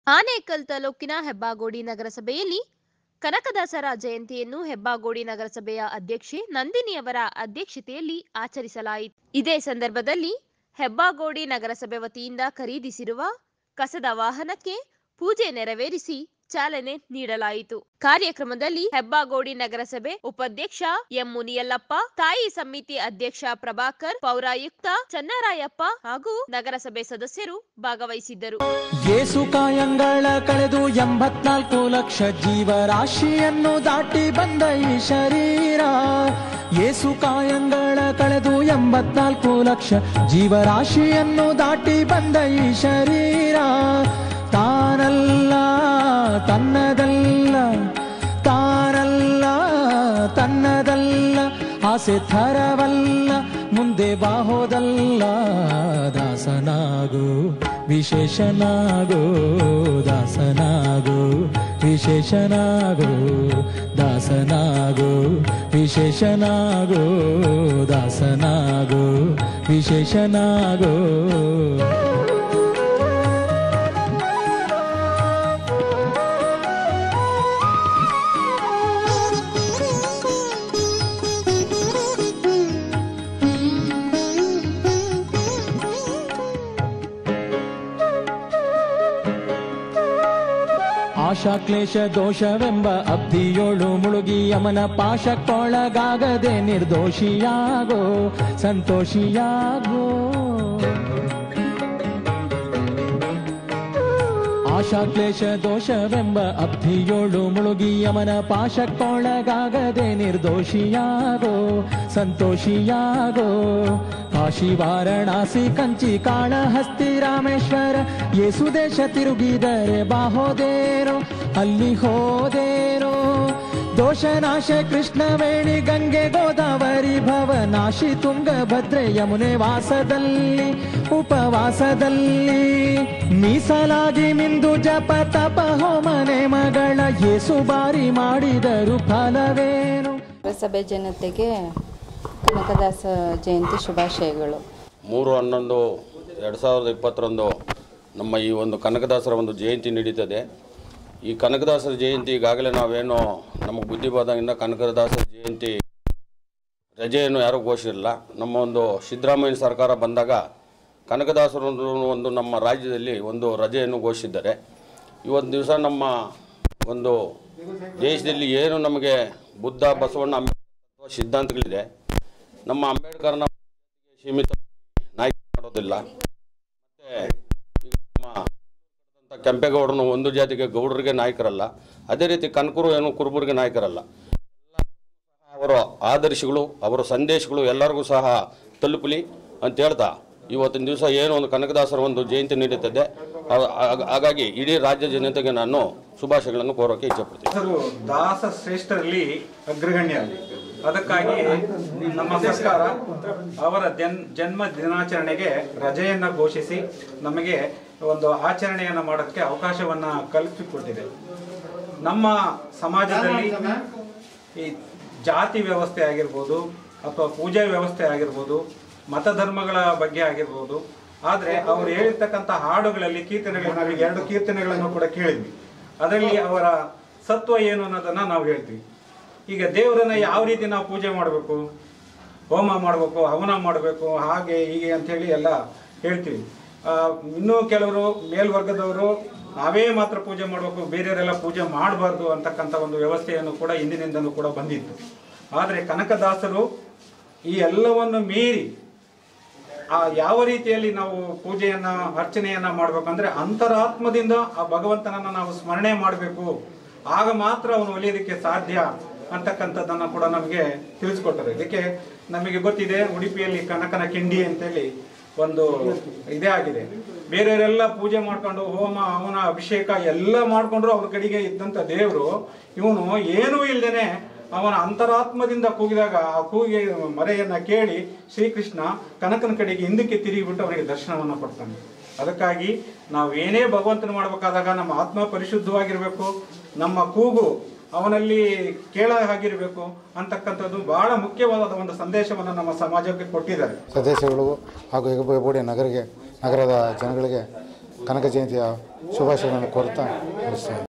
ಆನೇಕಲ್ ತಾಲೂಕಿನ ಹೆಬ್ಬಾಗೋಡಿ ನಗರಸಭೆಯಲ್ಲಿ ಕನಕದಾಸರ ಜಯಂತಿಯನ್ನು ಹೆಬ್ಬಾಗೋಡಿ ನಗರಸಭೆಯ ಅಧ್ಯಕ್ಷೆ ನಂದಿನಿಯವರ ಅಧ್ಯಕ್ಷತೆಯಲ್ಲಿ ಆಚರಿಸಲಾಯಿತು ಇದೇ ಸಂದರ್ಭದಲ್ಲಿ ಹೆಬ್ಬಾಗೋಡಿ ನಗರಸಭೆ ವತಿಯಿಂದ ಖರೀದಿಸಿರುವ ಕಸದ ವಾಹನಕ್ಕೆ ಪೂಜೆ ನೆರವೇರಿಸಿ ಚಾಲನೆ ನೀಡಲಾಯಿತು ಕಾರ್ಯಕ್ರಮದಲ್ಲಿ ಹೆಬ್ಬಾಗೋಡಿ ನಗರಸಭೆ ಉಪಾಧ್ಯಕ್ಷ ಎಂ ಮುನಿಯಲ್ಲಪ್ಪ ತಾಯಿ ಸಮಿತಿ ಅಧ್ಯಕ್ಷ ಪ್ರಭಾಕರ್ ಪೌರಾಯುಕ್ತ ಚನ್ನರಾಯಪ್ಪ ಹಾಗೂ ನಗರಸಭೆ ಸದಸ್ಯರು ಭಾಗವಹಿಸಿದ್ದರು ಏಸು ಕಾಯಂಗಳ ಕಳೆದು ಎಂಬತ್ನಾಲ್ಕು ಲಕ್ಷ ಜೀವರಾಶಿಯನ್ನು ದಾಟಿ ಬಂದ ಈ ಶರೀರ ಏಸು ಕಾಯಂಗಳ ಕಳೆದು ಎಂಬತ್ನಾಲ್ಕು ಲಕ್ಷ ಜೀವರಾಶಿಯನ್ನು ದಾಟಿ ಬಂದ ಈ ಶರೀರ ತಾನಲ್ಲ ತನ್ನದಲ್ಲ ತಾನಲ್ಲ ತನ್ನದಲ್ಲ ಆಸೆ ಥರವಲ್ಲ ಮುಂದೆ ಬಾಹೋದಲ್ಲ ದಾಸನಾಗು ವಿಶೇಷನಾಗು ದಾಸನಾಗು ವಿಶೇಷನಾಗು ದಾಸನಾಗು ವಿಶೇಷನಾಗು ದಾಸನಾಗು ವಿಶೇಷನಾಗು ಆಶಾ ಕ್ಲೇಶ ದೋಷವೆಂಬ ಅಬ್ಧಿಯೋಳು ಮುಳುಗಿ ಯಮನ ಪಾಶಕ್ಕೊಳಗಾಗದೆ ನಿರ್ದೋಷಿಯಾಗೋ ಸಂತೋಷಿಯಾಗೋ ಆಶಾ ಕ್ಲೇಶ ದೋಷವೆಂಬ ಅಬ್ಧಿಯೋಳು ಮುಳುಗಿ ಯಮನ ಪಾಶಕ್ಕೊಳಗಾಗದೆ ನಿರ್ದೋಷಿಯಾಗೋ ಸಂತೋಷಿಯಾಗೋ ಕಾಶಿ ವಾರಣಾಸಿ ಕಂಚಿ ಕಾಳಹಸ್ತಿ ರಾಮೇಶ್ವರ ಯೇಸು ದೇಶ ತಿರುಗಿದರೆ ಬಾಹೋದೇರೋ ಅಲ್ಲಿ ಹೋದೇರೋ ದೋಷನಾಶ ಕೃಷ್ಣವೇಣಿ ಗಂಗೆ ಗೋದಾವರಿ ಭವನಾಶಿ ತುಂಗಭದ್ರೆ ಯಮುನೆ ವಾಸದಲ್ಲಿ ಉಪವಾಸದಲ್ಲಿ ಮೀಸಲಾಗಿ ಮಿಂದು ಜಪ ತಪ ಹೋಮನೆ ಮಗಳ ಯೇಸು ಬಾರಿ ಮಾಡಿದರು ಫಲವೇನು ನಗರಸಭೆ ಜನತೆಗೆ ಕನಕದಾಸ ಜಯಂತಿ ಶುಭಾಶಯಗಳು ಮೂರು ಹನ್ನೊಂದು ಎರಡು ಸಾವಿರದ ಇಪ್ಪತ್ತರಂದು ನಮ್ಮ ಈ ಒಂದು ಕನಕದಾಸರ ಒಂದು ಜಯಂತಿ ನಡೀತದೆ ಈ ಕನಕದಾಸರ ಜಯಂತಿ ಈಗಾಗಲೇ ನಾವೇನು ನಮಗೆ ಬುದ್ಧಿ ಬಂದಾಗಿಂದ ಕನಕದಾಸರ ಜಯಂತಿ ರಜೆಯನ್ನು ಯಾರೂ ಘೋಷಿಸಿರಲಿಲ್ಲ ನಮ್ಮ ಒಂದು ಸಿದ್ದರಾಮಯ್ಯ ಸರ್ಕಾರ ಬಂದಾಗ ಕನಕದಾಸರು ಒಂದು ನಮ್ಮ ರಾಜ್ಯದಲ್ಲಿ ಒಂದು ರಜೆಯನ್ನು ಘೋಷಿಸಿದ್ದಾರೆ ಇವತ್ತು ದಿವಸ ನಮ್ಮ ಒಂದು ದೇಶದಲ್ಲಿ ಏನು ನಮಗೆ ಬುದ್ಧ ಬಸವಣ್ಣ ಅಂಬೇಡ್ಕರ್ ಸಿದ್ಧಾಂತಗಳಿದೆ ನಮ್ಮ ಅಂಬೇಡ್ಕರ್ನ ಸೀಮಿತ ನಾಯಕ ಮಾಡೋದಿಲ್ಲ ಮತ್ತೆ ಈಗ ನಮ್ಮ ಅಂತ ಕೆಂಪೇಗೌಡರು ಒಂದು ಜಾತಿಗೆ ಗೌಡರಿಗೆ ನಾಯಕರಲ್ಲ ಅದೇ ರೀತಿ ಕನಕರು ಏನು ಕುರುಬರಿಗೆ ನಾಯಕರಲ್ಲ ಅವರ ಆದರ್ಶಗಳು ಅವರ ಸಂದೇಶಗಳು ಎಲ್ಲರಿಗೂ ಸಹ ತಲುಪಲಿ ಅಂತ ಹೇಳ್ತಾ ಇವತ್ತಿನ ದಿವಸ ಏನು ಒಂದು ಕನಕದಾಸರ ಒಂದು ಜಯಂತಿ ನಡೀತದೆ ಆ- ಆ- ಹಾಗಾಗಿ ಇಡೀ ರಾಜ್ಯ ಜನತೆಗೆ ನಾನು ಶುಭಾಶಯಗಳನ್ನು ಕೋರೋಕೆ ಇಚ್ಛೆಪಡ್ತೀನಿ ಹೆಸರು ದಾಸ ಶ್ರೇಷ್ಠರಲ್ಲಿ ಅಗ್ರಗಣ್ಯ ಅದಕ್ಕಾಗಿ ನಮ್ಮ ಸರ್ಕಾರ ಅವರ ಜನ್ ಜನ್ಮ ದಿನಾಚರಣೆಗೆ ರಜೆಯನ್ನ ಘೋಷಿಸಿ ನಮಗೆ ಒಂದು ಆಚರಣೆಯನ್ನ ಮಾಡೋಕ್ಕೆ ಅವಕಾಶವನ್ನ ಕಲ್ಪಿಸಿಕೊಟ್ಟಿದೆ ನಮ್ಮ ಸಮಾಜದಲ್ಲಿ ಈ ಜಾತಿ ವ್ಯವಸ್ಥೆ ಆಗಿರ್ಬೋದು ಅಥವಾ ಪೂಜಾ ವ್ಯವಸ್ಥೆ ಆಗಿರ್ಬೋದು ಮತಧರ್ಮಗಳ ಬಗ್ಗೆ ಆಗಿರ್ಬೋದು ಆದರೆ ಅವರು ಹೇಳಿರ್ತಕ್ಕಂಥ ಹಾಡುಗಳಲ್ಲಿ ಕೀರ್ತನೆಗಳು ನಾವೀಗ ಎರಡು ಕೀರ್ತನೆಗಳನ್ನು ಕೂಡ ಕೇಳಿದ್ವಿ ಅದರಲ್ಲಿ ಅವರ ಸತ್ವ ಏನು ಅನ್ನೋದನ್ನ ನಾವು ಹೇಳ್ತೀವಿ ಈಗ ದೇವರನ್ನ ಯಾವ ರೀತಿ ನಾವು ಪೂಜೆ ಮಾಡಬೇಕು ಹೋಮ ಮಾಡಬೇಕು ಹವನ ಮಾಡಬೇಕು ಹಾಗೆ ಹೀಗೆ ಅಂಥೇಳಿ ಎಲ್ಲ ಹೇಳ್ತೀವಿ ಆ, ಇನ್ನೂ ಕೆಲವರು ಮೇಲ್ವರ್ಗದವರು ನಾವೇ ಮಾತ್ರ ಪೂಜೆ ಮಾಡಬೇಕು ಬೇರೆಯವರೆಲ್ಲ ಪೂಜೆ ಮಾಡಬಾರ್ದು ಅಂತಕ್ಕಂಥ ಒಂದು ವ್ಯವಸ್ಥೆಯನ್ನು ಕೂಡ ಹಿಂದಿನಿಂದಲೂ ಕೂಡ ಬಂದಿತ್ತು ಆದರೆ ಕನಕದಾಸರು ಈ ಎಲ್ಲವನ್ನು ಮೀರಿ ಆ ಯಾವ ರೀತಿಯಲ್ಲಿ ನಾವು ಪೂಜೆಯನ್ನ ಅರ್ಚನೆಯನ್ನ ಮಾಡ್ಬೇಕಂದ್ರೆ ಅಂತರಾತ್ಮದಿಂದ ಆ ಭಗವಂತನನ್ನ ನಾವು ಸ್ಮರಣೆ ಮಾಡಬೇಕು ಆಗ ಮಾತ್ರ ಅವನು ಒಲಿಯೋದಕ್ಕೆ ಸಾಧ್ಯ ಅಂತಕ್ಕಂಥದ್ದನ್ನ ಕೂಡ ನಮಗೆ ತಿಳಿಸ್ಕೊಟ್ಟರು ಇದಕ್ಕೆ ನಮಗೆ ಗೊತ್ತಿದೆ ಉಡುಪಿಯಲ್ಲಿ ಕನಕನ ಕಿಂಡಿ ಅಂತೇಳಿ ಒಂದು ಇದೇ ಆಗಿದೆ ಬೇರೆಯವರೆಲ್ಲ ಪೂಜೆ ಮಾಡ್ಕೊಂಡು ಹೋಮ ಹವನ ಅಭಿಷೇಕ ಎಲ್ಲ ಮಾಡ್ಕೊಂಡ್ರು ಅವ್ರ ಕಡೆಗೆ ಇದ್ದಂತ ದೇವರು ಇವನು ಏನೂ ಇಲ್ದೇನೆ ಅವನ ಅಂತರಾತ್ಮದಿಂದ ಕೂಗಿದಾಗ ಆ ಕೂಗಿ ಮರೆಯನ್ನ ಕೇಳಿ ಶ್ರೀಕೃಷ್ಣ ಕನಕನ ಕಡೆಗೆ ಹಿಂದಕ್ಕೆ ತಿರುಗಿಬಿಟ್ಟು ಅವನಿಗೆ ದರ್ಶನವನ್ನ ಕೊಡ್ತಾನೆ ಅದಕ್ಕಾಗಿ ನಾವು ಏನೇ ಭಗವಂತನ ಮಾಡಬೇಕಾದಾಗ ನಮ್ಮ ಆತ್ಮ ಪರಿಶುದ್ಧವಾಗಿರ್ಬೇಕು ನಮ್ಮ ಕೂಗು ಅವನಲ್ಲಿ ಕೇಳ ಹಾಗಿರ್ಬೇಕು ಅಂತಕ್ಕಂಥದ್ದು ಬಹಳ ಮುಖ್ಯವಾದ ಒಂದು ಸಂದೇಶವನ್ನು ನಮ್ಮ ಸಮಾಜಕ್ಕೆ ಕೊಟ್ಟಿದ್ದಾರೆ ಸದಸ್ಯಗಳಿಗೂ ಹಾಗೂ ಹೆಬ್ಬಗೋಡಿ ನಗರಿಗೆ ನಗರದ ಜನಗಳಿಗೆ ಕನಕ ಜಯಂತಿಯ ಶುಭಾಶಯಗಳನ್ನು ಕೋರುತ್ತಾ ಮುಗಿಸ್ತೇನೆ